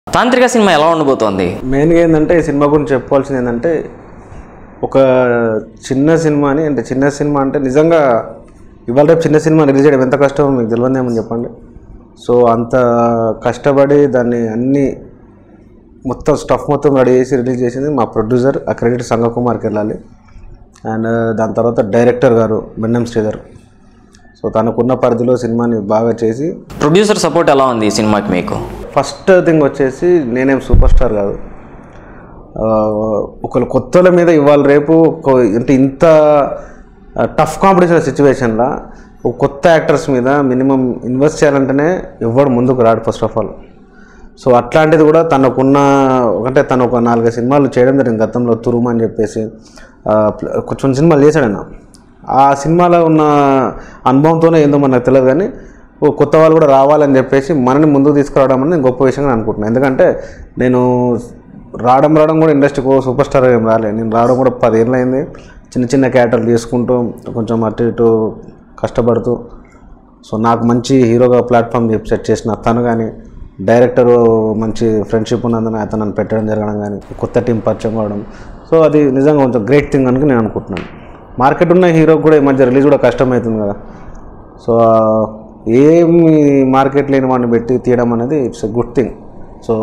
తాంత్రిక సినిమా ఎలా ఉండబోతోంది మెయిన్గా ఏంటంటే ఈ సినిమా గురించి చెప్పుకోవాల్సింది ఏంటంటే ఒక చిన్న సినిమాని అంటే చిన్న సినిమా అంటే నిజంగా ఇవాళ రేపు చిన్న సినిమా రిలీజ్ చేయడం ఎంత కష్టమో మీకు తెలియదేమని చెప్పండి సో అంత కష్టపడి దాన్ని అన్ని మొత్తం స్టఫ్ మొత్తం రెడీ చేసి రిలీజ్ చేసింది మా ప్రొడ్యూసర్ ఆ క్రెడిట్ సంగకుమార్కి వెళ్ళాలి అండ్ దాని తర్వాత డైరెక్టర్ గారు బెన్నం శ్రీధర్ సో తనకున్న పరిధిలో సినిమాని బాగా చేసి ప్రొడ్యూసర్ సపోర్ట్ ఎలా ఉంది ఈ సినిమాకి మీకు ఫస్ట్ థింగ్ వచ్చేసి నేనేం సూపర్ స్టార్ కాదు ఆ, ఒకళ్ళు కొత్తల మీద ఇవాళ రేపు ఒక- అంటే ఇంత టఫ్ కాంపిటీషన్ సిచ్యువేషన్లో ఒక కొత్త యాక్టర్స్ మీద మినిమం ఇన్వెస్ట్ చేయాలంటేనే ఎవడు ముందుకు రాడు ఫస్ట్ ఆఫ్ ఆల్ సో అట్లాంటిది కూడా తనకున్న అంటే తను ఒక నాలుగైదు సినిమాలు చేయడం జరిగింది గతంలో తురుము అని చెప్పేసి ఆ, ప్ల- కొంచెం సినిమాలు చేశాడు ఆయన ఆ సినిమాలో ఉన్న అనుభవంతోనే ఏందో మనకు తెలియదు కానీ ఓ కొత్త వాళ్ళు కూడా రావాలని చెప్పేసి మనని ముందుకు తీసుకురావడం అనేది నేను గొప్ప విషయంగా అనుకుంటున్నాను ఎందుకంటే నేను రావడం రావడం కూడా ఇండస్ట్రీకి సూపర్ స్టార్ ఏం రాలే నేను రావడం కూడా పదేళ్ళు అయింది చిన్న చిన్న క్యారెక్టర్లు చేసుకుంటూ కొంచెం అటు ఇటు కష్టపడుతూ సో నాకు మంచి హీరోగా ప్లాట్ఫామ్ సెట్ చేసిన తను కానీ డైరెక్టర్ మంచి ఫ్రెండ్షిప్ ఉన్నందున అతను నన్ను పెట్టడం జరగడం కానీ కొత్త టీం పరిచయం కావడం సో అది నిజంగా కొంచెం గ్రేట్ థింగ్ అని నేను అనుకుంటున్నాను మార్కెట్ ఉన్న హీరోకి కూడా ఈ మధ్య రిలీజ్ కూడా కష్టమవుతుంది కదా సో ఏమి మార్కెట్ లేని వాడిని పెట్టి తీయడం అనేది it's a good thing so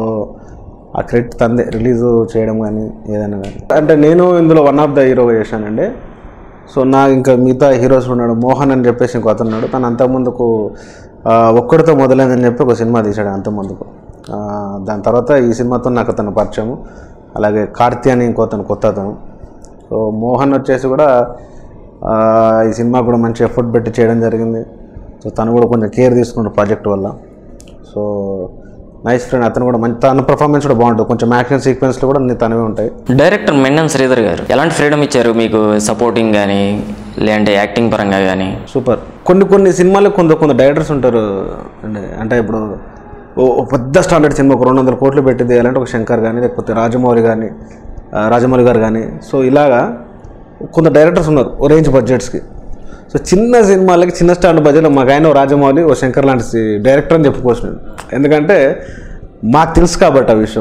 ఆ క్రెడిట్ తందే రిలీజ్ చేయడం కానీ ఏదైనా కానీ అంటే నేను ఇందులో వన్ ఆఫ్ ద హీరోగా చేశానండి సో నా ఇంకా మిగతా హీరోస్ ఉన్నాడు మోహన్ అని చెప్పేసి ఇంకో అతను ఉన్నాడు తను అంతకుముందుకు ఆ, ఒక్కడితో మొదలైందని చెప్పి ఒక సినిమా తీశాడు అంతకుముందుకు ఆ, దాని తర్వాత ఈ సినిమాతో నాకు అతను పరిచయం అలాగే కార్తీ అని ఇంకో అతను కొత్త అతను సో మోహన్ వచ్చేసి కూడా ఆ, ఈ సినిమా కూడా మంచి ఎఫర్ట్ పెట్టి చేయడం జరిగింది సో తను కూడా కొంచెం కేర్ తీసుకున్నాడు ప్రాజెక్ట్ వల్ల సో నైస్ ఫ్రెండ్ అతను కూడా మంచి తన పర్ఫార్మెన్స్ కూడా బాగుంటుంది కొంచెం యాక్షన్ సీక్వెన్స్లో కూడా అన్ని తనవే ఉంటాయి డైరెక్టర్ మెన్నన్ శ్రీధర్ గారు ఎలాంటి ఫ్రీడమ్ ఇచ్చారు మీకు సపోర్టింగ్ కానీ లేదంటే యాక్టింగ్ పరంగా కానీ సూపర్ కొన్ని కొన్ని సినిమాలకు కొంత కొంత డైరెక్టర్స్ ఉంటారు అంటే అంటే ఇప్పుడు ఓ ఓ పెద్ద స్టాండర్డ్ సినిమా ఒక రెండు వందల కోట్లు పెట్టి తీయాలంటే ఒక శంకర్ కానీ లేకపోతే రాజమౌళి కానీ ఆ, రాజమౌళి గారు కానీ సో ఇలాగా కొంత డైరెక్టర్స్ ఉన్నారు ఓ రేంజ్ బడ్జెట్స్కి సో చిన్న సినిమాలకి చిన్న స్టాండర్డ్ బడ్జెట్లో మాకు ఆయన ఓ రాజమౌళి ఓ శంకర్ లాంటి సి- డైరెక్టర్ అని చెప్పుకోవచ్చు నేను ఎందుకంటే మాకు తెలుసు కాబట్టి ఆ విషయం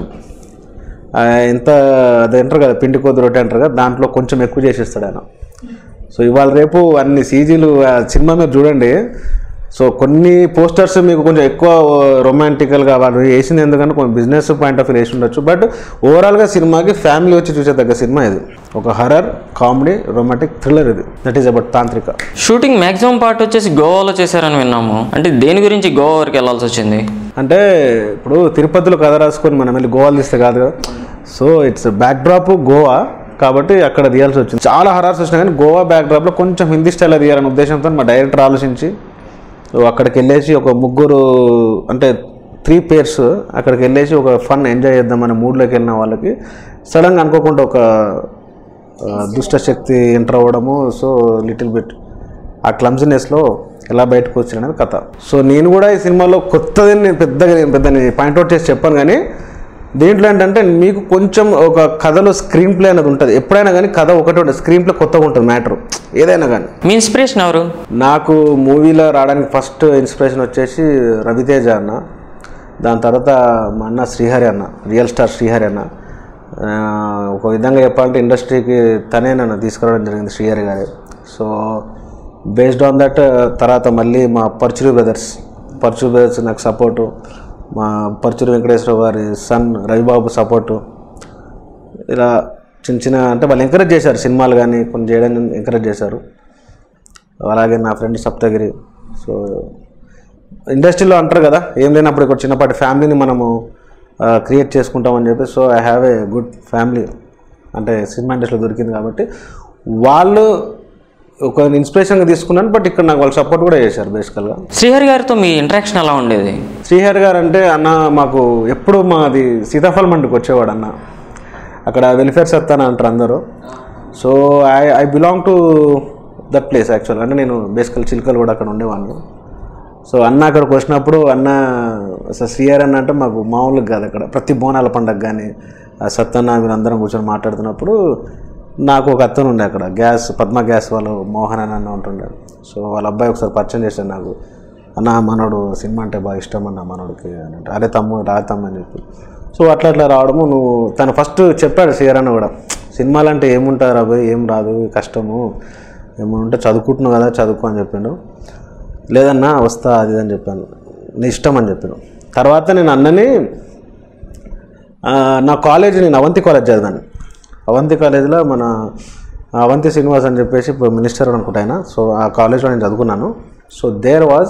ఆ, ఎంత అది అంటారు కదా పిండి కొద్ది రొట్టె అంటారు కదా దాంట్లో కొంచెం ఎక్కువ చేసేస్తాడు ఆయన సో ఇవాళ రేపు అన్ని సీజీలు ఆ సినిమా మీరు చూడండి సో కొన్ని పోస్టర్స్ మీకు కొంచెం ఎక్కువ రొమాంటికల్గా వాళ్ళు వేసింది ఎందుకంటే కొంచెం బిజినెస్ పాయింట్ ఆఫ్ వ్యూ వేసి ఉండొచ్చు బట్ ఓవరాల్గా సినిమాకి ఫ్యామిలీ వచ్చి చూసేదగ్గ సినిమా ఇది ఒక హర్రర్ కామెడీ రొమాంటిక్ థ్రిల్లర్ ఇది దట్ ఈస్ అబౌట్ తాంత్రిక షూటింగ్ మ్యాక్సిమం పార్ట్ వచ్చేసి గోవాలో చేశారని విన్నాము అంటే దేని గురించి గోవా వరకు వెళ్ళాల్సి వచ్చింది అంటే ఇప్పుడు తిరుపతిలో కథ రాసుకొని మనం వెళ్ళి గోవాలు తీస్తే కాదు కదా so it's backdrop Goa కాబట్టి అక్కడ తీయాల్సి వచ్చింది చాలా హరార్స్ వచ్చినా కానీ గోవా బ్యాక్ డ్రాప్లో కొంచెం హిందీ స్టైల్లో తీయాలనే ఉద్దేశంతో మా డైరెక్టర్ ఆలోచించి సో అక్కడికి వెళ్ళేసి ఒక ముగ్గురు అంటే త్రీ పేర్స్ అక్కడికి వెళ్ళేసి ఒక ఫన్ ఎంజాయ్ చేద్దామనే మూడ్లోకి వెళ్ళిన వాళ్ళకి సడన్గా అనుకోకుండా ఒక ఆ, దుష్ట శక్తి ఎంటర్ అవ్వడము సో లిటిల్ బిట్ ఆ క్లమ్జినెస్లో ఎలా బయటకు వచ్చిన కథ సో నేను కూడా ఈ సినిమాలో కొత్తది నేను పెద్దగా నేను పెద్ద పాయింట్అవుట్ చేసి చెప్పాను కానీ దీంట్లో ఏంటంటే మీకు కొంచెం ఒక కథలో స్క్రీన్ ప్లే అనేది ఉంటుంది ఎప్పుడైనా కానీ కథ ఒకటి ఉంటుంది స్క్రీన్ ప్లే కొత్తగా ఉంటుంది మ్యాటర్ ఏదైనా కానీ మీ ఇన్స్పిరేషన్ ఎవరు నాకు మూవీలో రావడానికి ఫస్ట్ ఇన్స్పిరేషన్ వచ్చేసి రవితేజ అన్న దాని తర్వాత మా అన్న శ్రీహరి అన్న రియల్ స్టార్ శ్రీహరి అన్న ఆ, ఒక విధంగా చెప్పాలంటే ఇండస్ట్రీకి తనే నన్ను తీసుకురావడం జరిగింది శ్రీహరి గారు సో బేస్డ్ ఆన్ దట్ తర్వాత మళ్ళీ మా పర్చురి బ్రదర్స్ పర్చురి బ్రదర్స్ నాకు సపోర్టు మా పర్చురి వెంకటేశ్వర గారి సన్ రవిబాబు సపోర్టు ఇలా చిన్న చిన్న అంటే వాళ్ళు ఎంకరేజ్ చేశారు సినిమాలు కానీ కొన్ని చేయడానికి ఎంకరేజ్ చేశారు అలాగే నా ఫ్రెండ్ సప్తగిరి సో ఇండస్ట్రీలో అంటారు కదా ఏం లేనప్పుడు ఇక్కడ చిన్నపాటి ఫ్యామిలీని మనము క్రియేట్ చేసుకుంటామని చెప్పి so I have a good family అంటే సినిమా ఇండస్ట్రీలో దొరికింది కాబట్టి వాళ్ళు ఒక ఇన్స్పిరేషన్గా తీసుకున్నాను బట్ ఇక్కడ నాకు వాళ్ళు సపోర్ట్ కూడా చేశారు బేసికల్గా శ్రీహరి గారితో మీ ఇంటరాక్షన్ ఎలా ఉండేది శ్రీహరి గారు అంటే అన్న మాకు ఎప్పుడు మాది సీతాఫలం మండికి వచ్చేవాడు అన్న అక్కడ వెల్ఫేర్ సత్తాన అంటారు అందరూ so I I belong to that place actual అంటే నేను బేసికల్ చిలుకలు కూడా అక్కడ ఉండేవాడిని సో అన్న అక్కడికి వచ్చినప్పుడు అన్న అసలు శ్రీహరి అన్న అంటే మాకు మామూలుగా కాదు అక్కడ ప్రతి బోనాల పండగ కానీ సత్తన్న వీళ్ళందరం కూర్చొని మాట్లాడుతున్నప్పుడు నాకు ఒక అతను ఉండే అక్కడ గ్యాస్ పద్మ గ్యాస్ వాళ్ళు మోహన్ అని అన్న ఉంటుండే సో వాళ్ళ అబ్బాయి ఒకసారి పరిచయం చేశాడు నాకు అన్న మనోడు సినిమా అంటే బాగా ఇష్టం అన్న మనోడికి అని అంటే అరే తమ్ము రా తమ్ము అని చెప్పి సో అట్లా అట్లా రావడము నువ్వు తను ఫస్ట్ చెప్పాడు శ్రీహరణ కూడా సినిమాలు అంటే ఏముంటారు అబ్బాయి ఏం రాదు కష్టము ఏమైనా ఉంటే చదువుకుంటున్నావు కదా చదువుకో అని చెప్పిండు లేదన్నా వస్తా అది ఇది అని చెప్పాను నీ ఇష్టం అని చెప్పాను తర్వాత నేను అన్నని ఆ, నా కాలేజ్ నేను అవంతి కాలేజ్ చదివాను అవంతి కాలేజ్లో మన అవంతి శ్రీనివాస్ అని చెప్పేసి ఇప్పుడు మినిస్టర్ అనుకుంటా ఆయన సో ఆ కాలేజ్లో నేను చదువుకున్నాను సో దేర్ వాజ్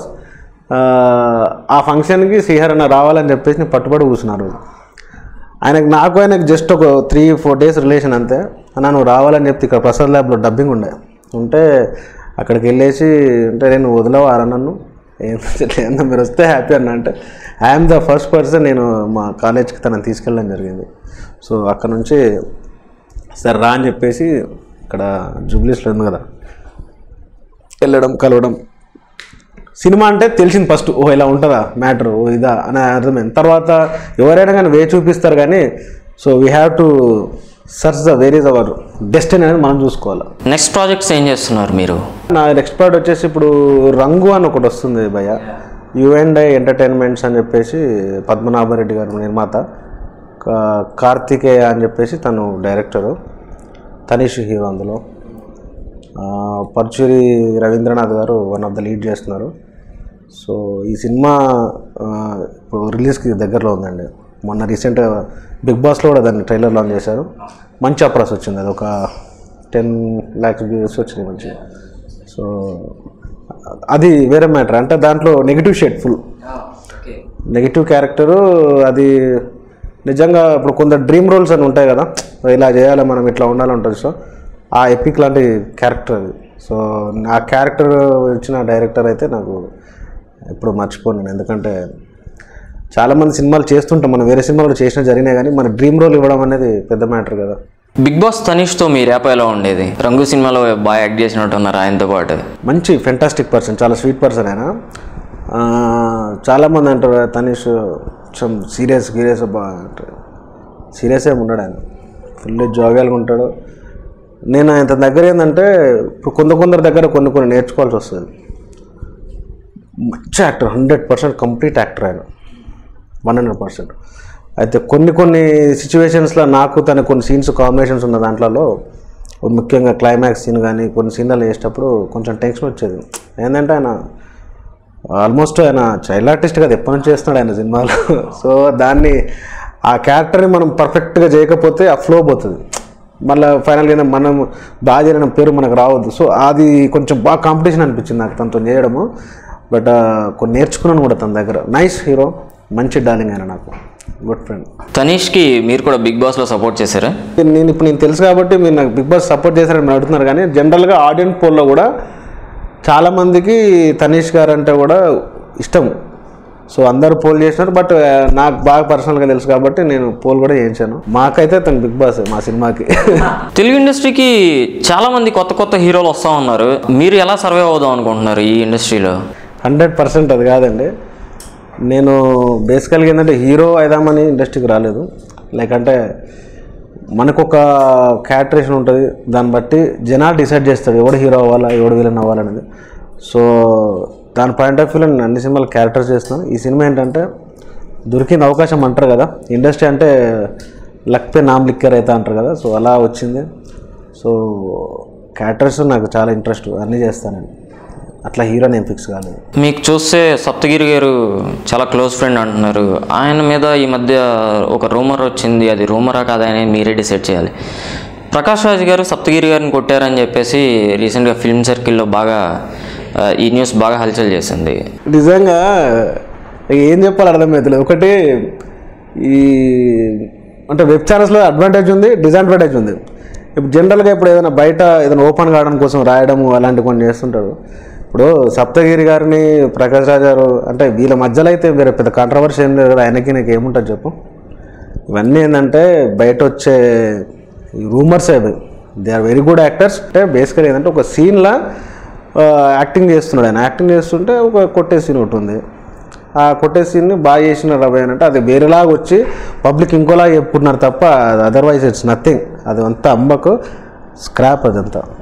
ఆ ఫంక్షన్కి శ్రీహరణ రావాలని చెప్పేసి నేను పట్టుబడి కూర్చున్నారు ఆయనకు నాకు ఆయనకు జస్ట్ ఒక త్రీ ఫోర్ డేస్ రిలేషన్ అంతే అన్న నువ్వు రావాలని చెప్తే ఇక్కడ ప్రసాద్ ల్యాబ్లో డబ్బింగ్ ఉండే ఉంటే అక్కడికి వెళ్ళేసి అంటే నేను వదిలేవారా నన్ను ఏం లేదు మీరు వస్తే హ్యాపీ అన్న అంటే ఐఎమ్ ద ఫస్ట్ పర్సన్ నేను మా కాలేజ్కి తనని తీసుకెళ్ళడం జరిగింది సో అక్కడ నుంచి సరే రా అని చెప్పేసి ఇక్కడ జూబ్లీస్లో ఉంది కదా వెళ్ళడం కలవడం సినిమా అంటే తెలిసింది ఫస్ట్ ఓ ఇలా ఉంటుందా మ్యాటర్ ఓ ఇదా అని అర్థమైంది తర్వాత ఎవరైనా కానీ వే చూపిస్తారు కానీ so we have to search the where is our destiny అనేది మనం చూసుకోవాలి నెక్స్ట్ ప్రాజెక్ట్స్ ఏం చేస్తున్నారు మీరు నా నెక్స్ట్ ప్రాడక్ట్ వచ్చేసి ఇప్పుడు రంగు అని ఒకటి వస్తుంది భయ్య యు అండ్ ఐ ఎంటర్టైన్మెంట్స్ అని చెప్పేసి పద్మనాభరెడ్డి గారు నిర్మాత కా- కార్తికేయ అని చెప్పేసి తను డైరెక్టరు తనీష్ హీరో అందులో ఆ, పర్చూరి రవీంద్రనాథ్ గారు వన్ ఆఫ్ ద లీడ్ చేస్తున్నారు సో ఈ సినిమా ఆ, ఇప్పుడు రిలీజ్కి దగ్గరలో ఉందండి మొన్న రీసెంట్గా బిగ్ బాస్లో కూడా దాన్ని ట్రైలర్ లాంచ్ చేశారు మంచి అప్రాస్ వచ్చింది అది ఒక టెన్ ల్యాక్స్ వ్యూస్ వచ్చినాయి మంచి సో అది వేరే మ్యాటర్ అంటే దాంట్లో negative shade full negative character అది నిజంగా ఇప్పుడు కొందరు డ్రీమ్ రోల్స్ అని ఉంటాయి కదా ఇలా చేయాలి మనం ఇట్లా ఉండాలి ఉంటుంది సో ఆ ఎపిక్ లాంటి క్యారెక్టర్ అది సో ఆ క్యారెక్టర్ ఇచ్చిన డైరెక్టర్ అయితే నాకు ఎప్పుడు మర్చిపోను నేను ఎందుకంటే చాలామంది సినిమాలు చేస్తుంటాం మనం వేరే సినిమాలు కూడా చేసినా జరిగినాయి కానీ మన డ్రీమ్ రోల్ ఇవ్వడం అనేది పెద్ద మ్యాటర్ కదా బిగ్ బాస్ తనీష్తో మీ ర్యాప్ ఎలా ఉండేది రంగు సినిమాలో బాగా యాక్ట్ చేసినట్టున్నారు ఆయనతో పాటు మంచి ఫెంటాస్టిక్ పర్సన్ చాలా స్వీట్ పర్సన్ ఆయన ఆ, చాలామంది అంటారు తనీష్ కొంచెం సీరియస్ సీరియస్ సీరియస్ ఏమి ఉండడు ఆయన ఫుల్ జోగాలుగా ఉంటాడు నేను ఆయన దగ్గర ఏంటంటే ఇప్పుడు కొందరు కొందరి దగ్గర కొన్ని కొన్ని నేర్చుకోవాల్సి వస్తుంది మంచి actor hundred percent complete actor ఆయన వన్ హండ్రెడ్ పర్సెంట్ అయితే కొన్ని కొన్ని సిచ్యువేషన్స్లో నాకు తన కొన్ని సీన్స్ కాంబినేషన్స్ ఉన్న దాంట్లో ముఖ్యంగా క్లైమాక్స్ సీన్ కానీ కొన్ని సీన్లలో వేసేటప్పుడు కొంచెం టెన్షన్ వచ్చేది ఏంటంటే ఆయన ఆల్మోస్ట్ ఆయన చైల్డ్ ఆర్టిస్ట్ కదా ఎప్పటి నుంచి చేస్తున్నాడు ఆయన సినిమాలో సో దాన్ని ఆ క్యారెక్టర్ని మనం పర్ఫెక్ట్గా చేయకపోతే ఆ ఫ్లో పోతుంది మళ్ళీ ఫైనల్గా మనం బాగా చేయడం పేరు మనకు రావద్దు సో అది కొంచెం బాగా కాంపిటీషన్ అనిపించింది నాకు తనతో చేయడము బట్ కొన్ని నేర్చుకున్నాను కూడా తన దగ్గర నైస్ హీరో మంచి డార్లింగ్ ఆయన నాకు గుడ్ ఫ్రెండ్ తనీష్కి మీరు కూడా బిగ్ బాస్లో సపోర్ట్ చేశారా నేను ఇప్పుడు నేను తెలుసు కాబట్టి మీరు నాకు బిగ్ బాస్ సపోర్ట్ చేశారని మీరు అడుగుతున్నారు కానీ జనరల్గా ఆడియన్స్ పోల్లో కూడా చాలామందికి తనీష్ గారు అంటే కూడా ఇష్టం సో అందరు పోల్ చేసినారు బట్ ఆ, నాకు బాగా పర్సనల్గా తెలుసు కాబట్టి నేను పోల్ కూడా చేయించాను మాకైతే తను బిగ్ బాస్ మా సినిమాకి తెలుగు ఇండస్ట్రీకి చాలా మంది కొత్త కొత్త హీరోలు వస్తూ ఉన్నారు మీరు ఎలా సర్వే అవుదాం అనుకుంటున్నారు ఈ ఇండస్ట్రీలో హండ్రెడ్ పర్సెంట్ అది కాదండి నేను బేసికల్గా ఏంటంటే హీరో అయిదామని ఇండస్ట్రీకి రాలేదు లైక్ అంటే మనకు ఒక క్యారెక్టరేషన్ ఉంటుంది దాన్ని బట్టి జనాలు డిసైడ్ చేస్తాడు ఎవడు హీరో అవ్వాలా ఎవడు విలన్ అవ్వాలనేది సో దాని పాయింట్ ఆఫ్ వ్యూలో నేను అన్ని సినిమాలు క్యారెక్టర్స్ చేస్తున్నాను ఈ సినిమా ఏంటంటే దొరికింది అవకాశం అంటారు కదా ఇండస్ట్రీ అంటే లక్ పే నామ్ లిక్కర్ అయితే అంటారు కదా సో అలా వచ్చింది సో క్యారెక్టర్స్ నాకు చాలా ఇంట్రెస్ట్ అన్నీ చేస్తాను నేను అట్లా హీరో నేను ఫిక్స్ కాలేదు మీకు చూస్తే సప్తగిరి గారు చాలా క్లోజ్ ఫ్రెండ్ అంటున్నారు ఆయన మీద ఈ మధ్య ఒక రూమర్ వచ్చింది అది రూమరా కాదా అని మీరే డిసైడ్ చేయాలి ప్రకాష్ రాజ్ గారు సప్తగిరి గారిని కొట్టారని చెప్పేసి రీసెంట్గా ఫిల్మ్ సర్కిల్లో బాగా ఆ, ఈ న్యూస్ బాగా హల్చల్ చేసింది నిజంగా ఏం చెప్పాలి అర్థమవుతలేదు ఒకటి ఈ అంటే వెబ్ ఛానల్స్లో అడ్వాంటేజ్ ఉంది డిసడ్వాంటేజ్ ఉంది ఇప్పుడు జనరల్గా ఇప్పుడు ఏదైనా బయట ఏదైనా ఓపెన్ కావడం కోసం రాయడము అలాంటి కొన్ని చేస్తుంటారు ఇప్పుడు సప్తగిరి గారిని ప్రకాష్ రాజ్ గారు అంటే వీళ్ళ మధ్యలో అయితే వేరే పెద్ద కాంట్రవర్సీ ఏం లేదు కదా ఆయనకి నాకు ఏముంటుంది చెప్పు ఇవన్నీ ఏంటంటే బయట వచ్చే రూమర్స్ అవి they are very good actors అంటే బేసికల్ ఏంటంటే ఒక సీన్లా యాక్టింగ్ చేస్తున్నాడు ఆయన యాక్టింగ్ చేస్తుంటే ఒక కొట్టే సీన్ ఒకటి ఉంది ఆ కొట్టే సీన్ని బాగా చేసిన రవి అని అంటే అది వేరేలాగా వచ్చి పబ్లిక్ ఇంకోలాగా చెప్పుకుంటున్నారు తప్ప అదర్వైజ్ ఇట్స్ నథింగ్ అది అంతా అమ్మకు స్క్రాప్ అదంతా